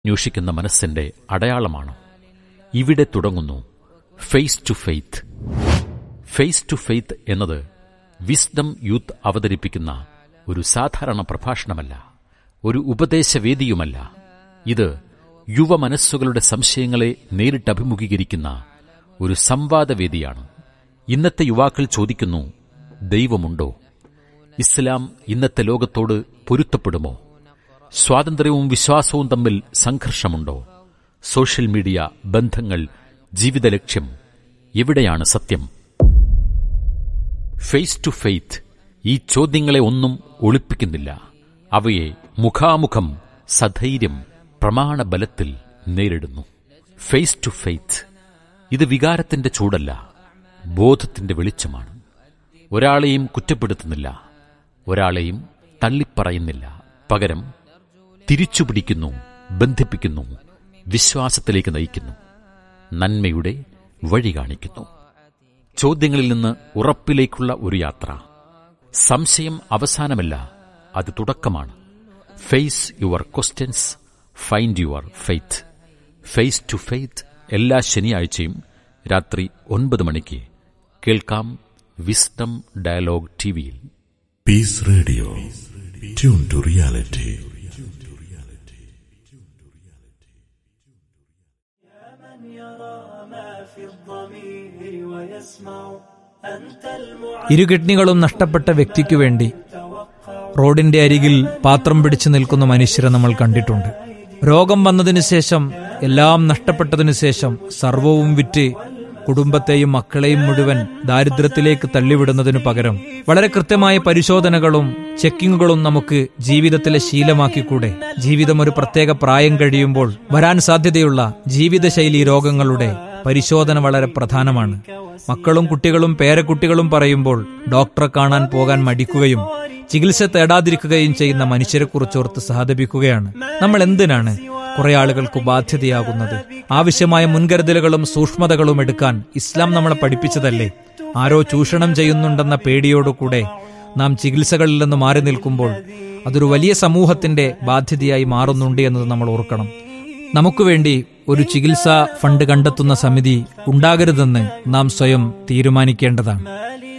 അന്വേഷിക്കുന്ന മനസ്സിന്റെ അടയാളമാണ് ഇവിടെ തുടങ്ങുന്നു face to faith face to faith എന്നത് വിസ്ഡം യൂത്ത് അവതരിപ്പിക്കുന്ന ഒരു സാധാരണ പ്രഭാഷണമല്ല ഒരു ഉപദേശവേദിയുമല്ല ഇത് യുവ മനസ്സുകളുടെ സംശയങ്ങളെ നേരിട്ട് അഭിമുഖീകരിക്കുന്ന ഒരു സംവാദവേദിയാണ് ഇന്നത്തെ യുവാക്കൾ ചോദിക്കുന്നു ദൈവമുണ്ടോ ഇസ്ലാം ഇന്നത്തെ ലോകത്തോട് പൊരുത്തപ്പെടുമോ സ്വാതന്ത്ര്യവും വിശ്വാസവും തമ്മിൽ സംഘർഷമുണ്ടോ സോഷ്യൽ മീഡിയ ബന്ധങ്ങൾ ജീവിത ലക്ഷ്യം എവിടെയാണ് സത്യം ഫേസ് ടു ഫെയ്ത്ത് ഈ ചോദ്യങ്ങളെ ഒന്നും ഒളിപ്പിക്കുന്നില്ല അവയെ മുഖാമുഖം സധൈര്യം പ്രമാണബലത്തിൽ നേരിടുന്നു ഫേസ് ടു ഫെയ്ത്ത് ഇത് വികാരത്തിന്റെ ചൂടല്ല ബോധത്തിന്റെ വെളിച്ചമാണ് ഒരാളെയും കുറ്റപ്പെടുത്തുന്നില്ല ഒരാളെയും തള്ളിപ്പറയുന്നില്ല പകരം തിരിച്ചുപിടിക്കുന്നു ബന്ധിപ്പിക്കുന്നു വിശ്വാസത്തിലേക്ക് നയിക്കുന്നു നന്മയുടെ വഴി കാണിക്കുന്നു ചോദ്യങ്ങളിൽ നിന്ന് ഉറപ്പിലേക്കുള്ള ഒരു യാത്ര സംശയം അവസാനമല്ല അത് തുടക്കമാണ് face your questions find your faith face to faith എല്ലാ ശനിയാഴ്ചയും രാത്രി ഒൻപത് മണിക്ക് കേൾക്കാം വിസ്ഡം ഡയലോഗ് ടിവിയിൽ Peace Radio. Tune to reality. من يرى ما في الضمير ويسمع أنت المعلم ഇരു കിഡ്നികളും നഷ്ടപ്പെട്ട വ്യക്തിക്കു വേണ്ടി റോഡിന്റെ അരികിൽ പാത്രം പിടിച്ചു നിൽക്കുന്ന മനുഷ്യരെ നമ്മൾ കണ്ടിട്ടുണ്ട് രോഗം വന്നതിനു ശേഷം എല്ലാം നഷ്ടപ്പെട്ടതിനു ശേഷം സർവവും വിറ്റ് കുടുംബത്തെയും മക്കളെയും മുഴുവൻ ദാരിദ്ര്യത്തിലേക്ക് തള്ളിവിടുന്നതിനു പകരം വളരെ കൃത്യമായ പരിശോധനകളും ചെക്കിങ്ങുകളും നമുക്ക് ജീവിതത്തിലെ ശീലമാക്കിക്കൂടെ ജീവിതം ഒരു പ്രത്യേക പ്രായം കഴിയുമ്പോൾ വരാൻ സാധ്യതയുള്ള ജീവിതശൈലി രോഗങ്ങളുടെ പരിശോധന വളരെ പ്രധാനമാണ് മക്കളും കുട്ടികളും പേരക്കുട്ടികളും പറയുമ്പോൾ ഡോക്ടറെ കാണാൻ പോകാൻ മടിക്കുകയും ചികിത്സ തേടാതിരിക്കുകയും ചെയ്യുന്ന മനുഷ്യരെക്കുറിച്ചോർത്ത് സഹതപിക്കുകയാണ് നമ്മൾ എന്തിനാണ് കുറെ ആളുകൾക്ക് ബാധ്യതയാകുന്നത് ആവശ്യമായ മുൻകരുതലുകളും സൂക്ഷ്മതകളും എടുക്കാൻ ഇസ്ലാം നമ്മളെ പഠിപ്പിച്ചതല്ലേ ആരോ ചൂഷണം ചെയ്യുന്നുണ്ടെന്ന പേടിയോടുകൂടെ നാം ചികിത്സകളിൽ നിന്ന് മാറി നിൽക്കുമ്പോൾ അതൊരു വലിയ സമൂഹത്തിന്റെ ബാധ്യതയായി മാറുന്നുണ്ട് എന്നത് നമ്മൾ ഓർക്കണം നമുക്ക് വേണ്ടി ഒരു ചികിത്സാ ഫണ്ട് കണ്ടെത്തുന്ന സമിതി ഉണ്ടാകരുതെന്ന് നാം സ്വയം തീരുമാനിക്കേണ്ടതാണ്